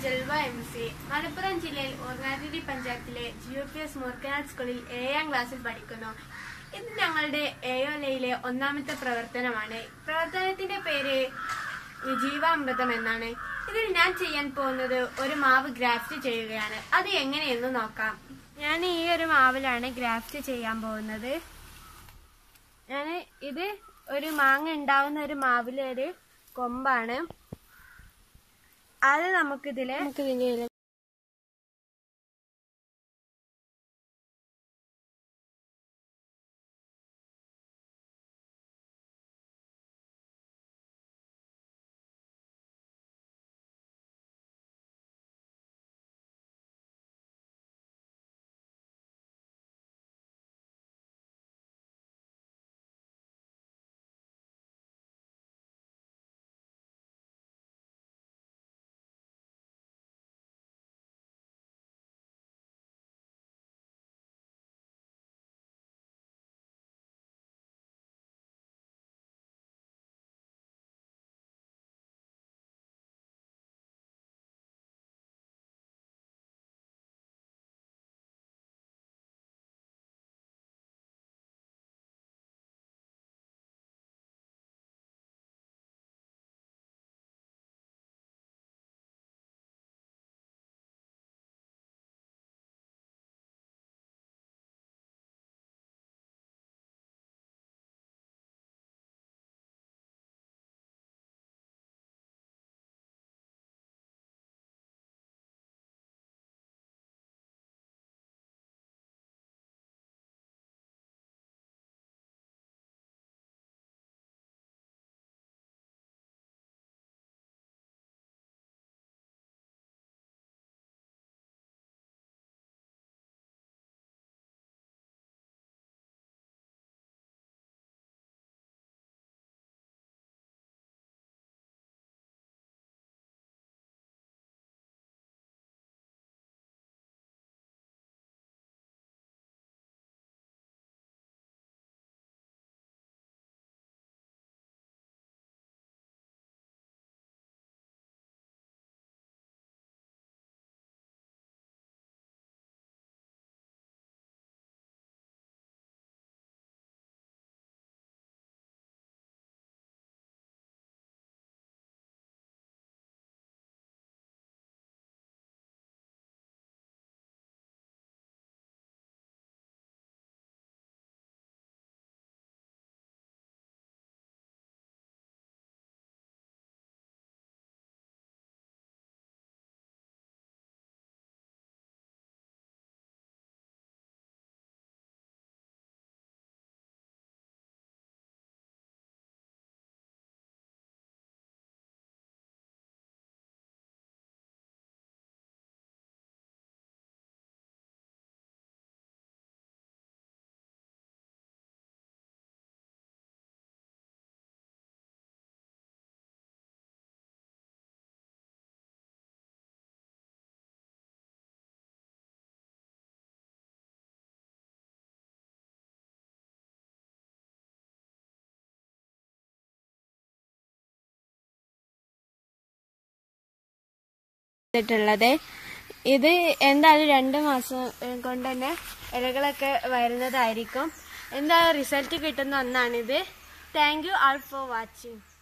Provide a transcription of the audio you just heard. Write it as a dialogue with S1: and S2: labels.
S1: Jalva M C Malappuram ജില്ലയിൽ ഓർഗാനിറ്റി പഞ്ചായത്തിലെ G U P S Morkanad സ്കൂളിൽ ഏഴാം ക്ലാസ്സിൽ പഠിക്കുന്നു ഇത് ഞങ്ങളുടെ ഏയോലയിലെ ഒന്നാമത്തെ പ്രവർത്തനമാണ് പ്രവർത്തനത്തിന്റെ പേര് ജീവാമൃതം എന്നാണ് ഇതിൽ ഞാൻ ചെയ്യാൻ പോകുന്നത് ഒരു മാവ് ഗ്രാഫ്റ്റ് ചെയ്യുകയാണ് അത് എങ്ങനെയെന്ന് നോക്കാം ഞാൻ ഈ ഒരു മാവിലാണ് ഗ്രാഫ്റ്റ് ചെയ്യാൻ പോകുന്നത് ഞാൻ ഇത് ഒരു മാങ്ങ ഉണ്ടാവുന്ന ഒരു മാവിലെ ഒരു കൊമ്പാണ് അത് നമുക്കിതില് നമുക്കിതിന്റെ ചെയ്തിട്ടുള്ളത് ഇത് എന്തായാലും രണ്ട് മാസം ഏഹ്, കൊണ്ട് തന്നെ ഇലകളൊക്കെ വരുന്നതായിരിക്കും എന്തായാലും റിസൾട്ട് കിട്ടുന്ന ഒന്നാണിത് thank you all for watching